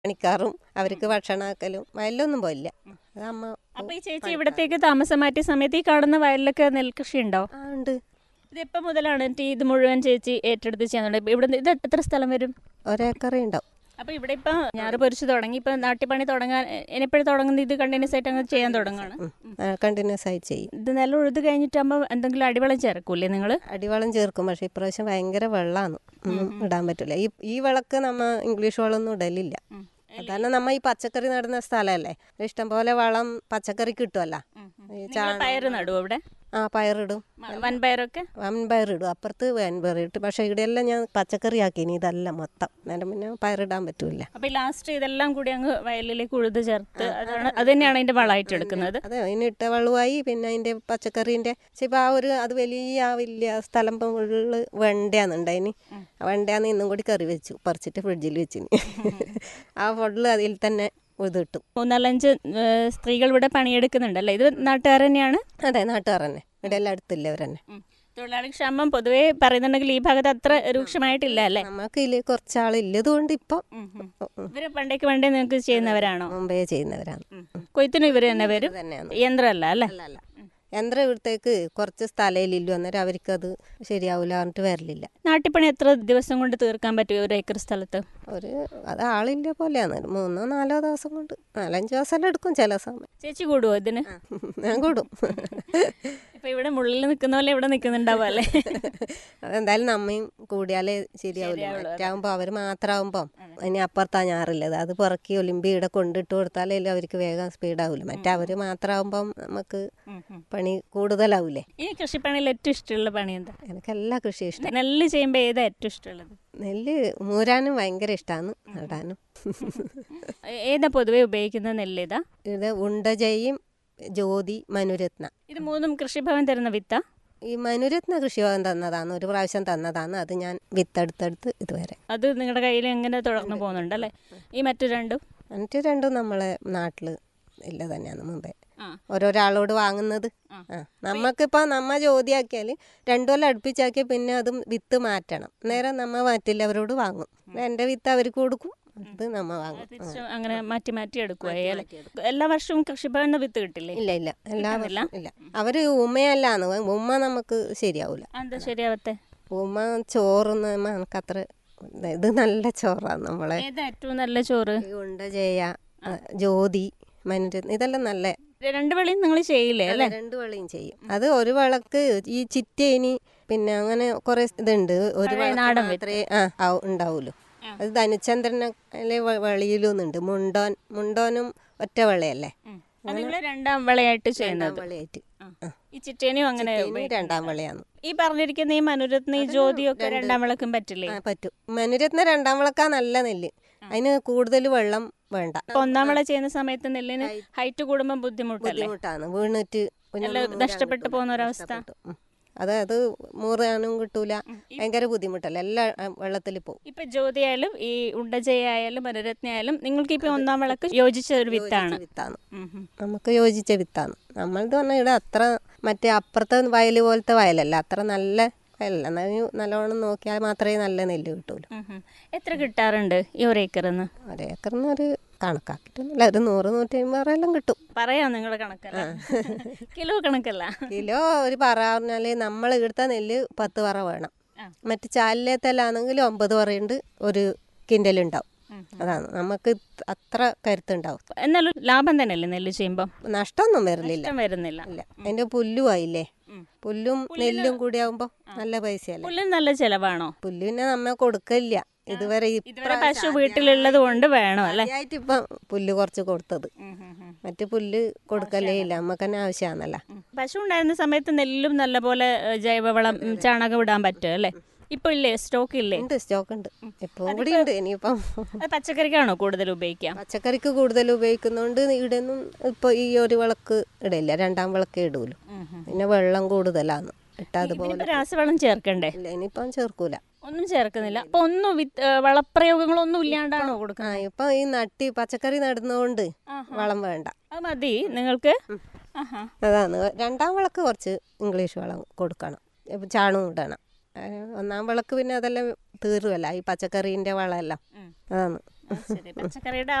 പണിക്കാറും അവർക്ക് ഭക്ഷണമാക്കലും വയലിലൊന്നും പോയില്ല അത് അമ്മ അപ്പൊ ഈ ചേച്ചി ഇവിടത്തേക്ക് താമസം മാറ്റിയ സമയത്ത് ഈ കാണുന്ന വയലിലൊക്കെ നെൽകൃഷി ഉണ്ടോ ആ ഉണ്ട് ഇത് എപ്പോൾ മുതലാണ് എന്നിട്ട് ഇത് മുഴുവൻ ചേച്ചി ഏറ്റെടുത്ത് ചെയ്യുന്നുണ്ട് ഇവിടെ ഇത് എത്ര സ്ഥലം വരും ഒരേക്കറ ഉണ്ടാവും അപ്പൊ ഇവിടെ ഇപ്പൊ ഞാറ് പൊരിച്ച് തുടങ്ങി ഇപ്പൊ നാട്ടിപ്പണി തുടങ്ങാൻ ഇനിപ്പോഴും തുടങ്ങുന്നത് ഇത് കണ്ടിന്യൂസ് ആയിട്ട് അങ്ങ് ചെയ്യാൻ തുടങ്ങാണ് കണ്ടിന്യൂസ് ആയി ചെയ്യും ഇത് നിലം ഉഴുത് കഴിഞ്ഞിട്ടാകുമ്പോൾ എന്തെങ്കിലും അടിവളം ചേർക്കൂലേ നിങ്ങൾ അടിവളം ചേർക്കും പക്ഷേ ഇപ്രാവശ്യം ഭയങ്കര വെള്ളമാണ് ഒന്നും ഇടാൻ പറ്റില്ല ഈ ഈ വിളക്ക് നമ്മ ഇംഗ്ലീഷ് വളമൊന്നും ഇടലില്ല അതാണ് നമ്മ ഈ പച്ചക്കറി നടുന്ന സ്ഥലമല്ലേ ഇഷ്ടംപോലെ വളം പച്ചക്കറി കിട്ടുമല്ല ഈ ചാണകം പയറ് നടുവോ ഇവിടെ ആ പയറിടും മ- വൻപയറൊക്കെ വൻപയറിടും അപ്പുറത്ത് വൻപയർ ഇട്ട് പക്ഷേ ഇവിടെയെല്ലാം ഞാൻ പച്ചക്കറി ആക്കിനി ഇതല്ല മൊത്തം നേരം പിന്നെ പയറിടാൻ പറ്റൂല അപ്പൊ ലാസ്റ്റ് ഇതെല്ലാം കൂടി അങ്ങ് വയലിലേക്ക് ഉഴുത് ചേർത്ത് അതാണ് അത് തന്നെയാണ് അതിന്റെ വളമായിട്ട് എടുക്കുന്നത് അതെ അതിന് ഇട്ട വെള്ളമായി പിന്നെ അതിൻ്റെ പച്ചക്കറീൻ്റെ പക്ഷെ ഇപ്പം ആ ഒരു അത് വലിയ ആ വലിയ സ്ഥലം ഇപ്പം ഉള്ളു വെണ്ടയാന്നുണ്ടായിന് വെണ്ടയാന്ന് ഇന്നും കൂടി കറി വെച്ചു പറിച്ചിട്ട് ഫ്രിഡ്ജിൽ വെച്ചിന് ആ ഫുഡിൽ അതിൽ തന്നെ ഇതിട്ടും മൂന്നാലഞ്ച് ഏഹ്, സ്ത്രീകൾ ഇവിടെ പണിയെടുക്കുന്നുണ്ടല്ലേ ഇത് നാട്ടുകാർ തന്നെയാണ് അതെ നാട്ടുകാർ തന്നെ ഇവിടെ എല്ലാം അടുത്തില്ല അവർ തന്നെ തൊഴിലാളി ക്ഷാമം പൊതുവേ പറയുന്നുണ്ടെങ്കിൽ ഈ ഭാഗത്ത് അത്ര രൂക്ഷമായിട്ടില്ല അല്ലേ നമുക്ക് ഇതിൽ കുറച്ചാളില്ലതുകൊണ്ട് ഇപ്പം ഇവര് പണ്ടേക്ക് പണ്ടേ നിങ്ങൾക്ക് ചെയ്യുന്നവരാണോ മുമ്പേ ചെയ്യുന്നവരാണ് കൊയ്ത്തിനും ഇവര് തന്നെ വരും തന്നെയാണ് യന്ത്രമല്ല അല്ലേ അല്ല അല്ല യന്ത്രം ഇവിടത്തേക്ക് കുറച്ച് സ്ഥലമില്ലല്ലോ അന്നേരം അവർക്കത് ശരിയാവില്ല പറഞ്ഞിട്ട് വരലില്ല നാട്ടിപ്പണി എത്ര ദിവസം കൊണ്ട് തീർക്കാൻ പറ്റും ഒരു ഏക്കർ സ്ഥലത്ത് ഒരു അത് ആളില്ല പോലെയാണ് ഒരു മൂന്നോ നാലോ ദിവസം കൊണ്ട് നാലഞ്ച് ദിവസം എടുക്കും ചില സമയം ചേച്ചി കൂടുവോ ഇതിന് ഞാൻ കൂടും ഇപ്പൊ ഇവിടെ മുള്ളിൽ നിൽക്കുന്ന പോലെ ഇവിടെ നിൽക്കുന്നുണ്ടാവും അല്ലേ അതെന്തായാലും നമ്മയും കൂടിയാലേ ശരിയാവില്ല മറ്റാകുമ്പോൾ അവർ മാത്രമാകുമ്പം ഇനി അപ്പുറത്താ ഞാറില്ലത് അത് പുറക്കി ഒലിമ്പി ഇവിടെ കൊണ്ടിട്ട് കൊടുത്താലേ അവർക്ക് വേഗം സ്പീഡാവില്ല മറ്റേ അവർ മാത്രമാകുമ്പം നമുക്ക് പണി കൂടുതലാവൂലേ ഈ കൃഷിപ്പണിയിൽ ഏറ്റവും ഇഷ്ടമുള്ള പണി എന്താ എനിക്ക് എല്ലാ കൃഷിയും ഇഷ്ടം നെല്ല് ചെയ്യുമ്പോൾ ഏതാ ഏറ്റവും ഇഷ്ടമുള്ളത് നെല്ല് മൂരാനും ഭയങ്കര ഇഷ്ടമാണ് നടാനും ഏ- ഏതാ പൊതുവെ ഉപയോഗിക്കുന്ന നെല്ല് ഏതാ ഇത് ഉണ്ടജയും ജ്യോതി മനുരത്ന ഇത് മൂന്നും കൃഷിഭവൻ തരുന്ന വിത്താ ഈ മനുരത്ന കൃഷിഭവൻ തന്നതാണ് ഒരു പ്രാവശ്യം തന്നതാണ് അത് ഞാൻ വിത്തെടുത്തെടുത്ത് ഇതുവരെ അത് നിങ്ങളുടെ കയ്യിൽ എങ്ങനെ തുടർന്ന് പോകുന്നുണ്ടല്ലേ ഈ മറ്റു രണ്ടും എന്നിട്ട് രണ്ടും നമ്മളെ നാട്ടിൽ ഇല്ല തന്നെയാണ് മുമ്പേ ആ. ഓരോരാളോട് വാങ്ങുന്നത് ആ നമുക്കിപ്പോൾ നമ്മ ജ്യോതിയാക്കിയാൽ രണ്ടു കൊല്ലം അടുപ്പിച്ചാക്കിയാൽ പിന്നെ അതും വിത്ത് മാറ്റണം നേരം നമ്മ മാറ്റില്ലവരോട് വാങ്ങും എൻ്റെ വിത്ത് അവർക്ക് കൊടുക്കും അത് നമ്മ വാങ്ങും തിരിച്ച് അങ്ങനെ മാറ്റി മാറ്റി എടുക്കുക അല്ലേ എല്ലാ വർഷവും കൃഷിഭവൻ വിത്ത് കിട്ടില്ലേ ഇല്ല ഇല്ല എല്ലാ വർഷവും ഇല്ല അവര് ഉമ്മയല്ലാന്ന് ഉമ്മ നമുക്ക് ശരിയാവൂല എന്താ ശരിയാവത്തെ ഉമ്മ ചോറുന്ന നമുക്ക് അത്ര ഇത് നല്ല ചോറാണ് നമ്മളെ ഏതാ ഏറ്റവും നല്ല ചോറ് ഈ ഉണ്ട ജയ ആ, ജ്യോതി മനുരത്ന ഇതെല്ലാം നല്ല രണ്ട് വെളിയും നിങ്ങൾ ചെയ്യില്ലേ അല്ലേ രണ്ട് വളയും ചെയ്യും അത് ഒരു വളക്ക് ഈ ചിറ്റേനി പിന്നെ അങ്ങനെ കുറെ ഇതുണ്ട് ഒരു വളക്ക് മാത്രമേ ആ ആവു- ഉണ്ടാവൂലൂ അത് ധനുചന്ദ്രനെ വെളിയിലൊന്നുണ്ട് മുണ്ടോൻ മുണ്ടോനും ഒറ്റ വളയല്ലേ അത് നിങ്ങൾ രണ്ടാം വിളയായിട്ട് ചെയ്യുന്നത് രണ്ടാം വളയായിട്ട് ആ. ഈ ചിറ്റേനിയും അങ്ങനെ ഇനി രണ്ടാം വളയാണ് ഈ പറഞ്ഞിരിക്കുന്ന ഈ മനുരത്ന ഈ ജ്യോതിയൊക്കെ രണ്ടാം വിളക്കും പറ്റില്ലേ ആ പറ്റും മനുരത്ന രണ്ടാം വളക്കാ നല്ല നെല്ല് അതിന് കൂടുതൽ വെള്ളം വേണ്ട അപ്പൊ ഒന്നാം വിള ചെയ്യുന്ന സമയത്ത് നെല്ലിന് ഹൈറ്റ് കൂടുമ്പോൾ ബുദ്ധിമുട്ടല്ലേ ബുദ്ധിമുട്ടാണ് വീണിട്ട് പിന്നെ എല്ലാം ഒന്നും മൂരാൻ നഷ്ടപ്പെട്ടു കിട്ടൂല. പോകുന്ന ഒരവസ്ഥ. നഷ്ടപ്പെട്ടു. ഉം. അത് അത് മൂറാനും കിട്ടൂല ഭയങ്കര ബുദ്ധിമുട്ടല്ല എല്ലാം വെള്ളത്തിൽ പോകും ഇപ്പൊ ജ്യോതി ആയാലും ഈ ഉണ്ടജയ ആയാലും മനുരത്ന ആയാലും നിങ്ങൾക്ക് ഇപ്പൊ ഒന്നാം വിളക്ക് യോജിച്ച ഒരു വിത്താണ് വിത്താണ് ഉം ഉം. നമുക്ക് യോജിച്ച വിത്താണ് നമ്മളത് പറഞ്ഞാൽ ഇവിടെ അത്ര മറ്റേ അപ്പുറത്തെ വയൽ പോലത്തെ വയലല്ല അത്ര നല്ല വയലല്ല എന്നാലും നല്ലോണം നോക്കിയാൽ മാത്രമേ നല്ല നെല്ല് കിട്ടൂലൂ ഉം ഉം. എത്ര കിട്ടാറുണ്ട് ഈ ഒരു ഏക്കറിന്ന് ഒരേക്കറിന് ഒരു കണക്കാക്കിയിട്ടൊന്നുമില്ല ഒരു നൂറ് നൂറ്റി അമ്പത് എല്ലാം കിട്ടും പറയാം നിങ്ങളുടെ കണക്കല്ല കിലോ കണക്കല്ല കിലോ ഒരു പറ പറഞ്ഞാൽ നമ്മൾ ഇവിടുത്തെ നെല്ല് പത്ത് പറ വേണം ആ. മറ്റ് ചാലിലേത്തെല്ലാണെങ്കിൽ ഒമ്പത് പറയുണ്ട് ഒരു കിൻഡലുണ്ടാവും അതാണ് നമുക്ക് ഇത് അത്ര കരുത്തുണ്ടാവും എന്നാലും ലാഭം തന്നെയല്ലേ നെല്ല് ചെയ്യുമ്പോൾ നഷ്ടമൊന്നും വരലില്ല ഇഷ്ടം വരുന്നില്ല ഇല്ല അതിന്റെ പുല്ലും ആയില്ലേ ഉം. പുല്ലും നെല്ലും കൂടി ആവുമ്പോ നല്ല പൈസയല്ലേ പുല്ലിന് നല്ല ചെലവാണോ പുല്ല് പിന്നെ നമ്മ കൊടുക്കില്ല ഇതുവരെ ഇതുവരെ പശു വീട്ടിലുള്ളത് കൊണ്ട് വേണം അല്ലേ ആദ്യമായിട്ട് ഇപ്പൊ പുല്ല് കുറച്ച് കൊടുത്തത് മറ്റു പുല്ല് കൊടുക്കലേ ഇല്ല നമുക്ക് തന്നെ ആവശ്യമാണല്ല പശു ഉണ്ടായിരുന്ന സമയത്ത് നെല്ലും നല്ലപോലെ ഏഹ്, ജൈവവളം ഉം, ചാണകം ഇടാൻ പറ്റും അല്ലേ ഇപ്പൊ ഇല്ലേ സ്റ്റോക്ക് ഇല്ലേ ഉണ്ട് സ്റ്റോക്ക് ഉണ്ട് ഇപ്പം കൂടി ഉണ്ട് ഇനിയിപ്പം അത് പച്ചക്കറിക്കാണോ കൂടുതൽ ഉപയോഗിക്കുക പച്ചക്കറിക്ക് കൂടുതൽ ഉപയോഗിക്കുന്നതുകൊണ്ട് ഇവിടെയൊന്നും ഇപ്പൊ ഈ ഒരു വിളക്ക് ഇടയില്ല രണ്ടാം വിളക്കേ ഇടൂലു പിന്നെ വെള്ളം കൂടുതലാണ് ഇട്ടതുപോലെ ഇപ്പൊ രാസവളം ചേർക്കണ്ടേ ഇല്ല ഇനിയിപ്പം ചേർക്കൂല ഒന്നും ചേർക്കുന്നില്ല അപ്പൊ ഒന്നും വിത്ത് ഏഹ്, വളപ്രയോഗങ്ങളൊന്നും ഇല്ലാണ്ടാണോ ആ കൊടുക്കുന്നത് ഇപ്പൊ ഈ നട്ടി പച്ചക്കറി നടുന്നതുകൊണ്ട് വളം വേണ്ട അത് മതി നിങ്ങൾക്ക് ആഹാ അതാണ് രണ്ടാം വിളക്ക് കുറച്ച് ഇംഗ്ലീഷ് വളം കൊടുക്കണം ഇപ്പം ചാണകം ഇടണം ആ, ഒന്നാം വിളക്ക് പിന്നെ അതെല്ലാം തീരുമല്ല ഈ പച്ചക്കറീൻ്റെ വളമെല്ലാം അതാണ് ശരി പച്ചക്കറിയുടെ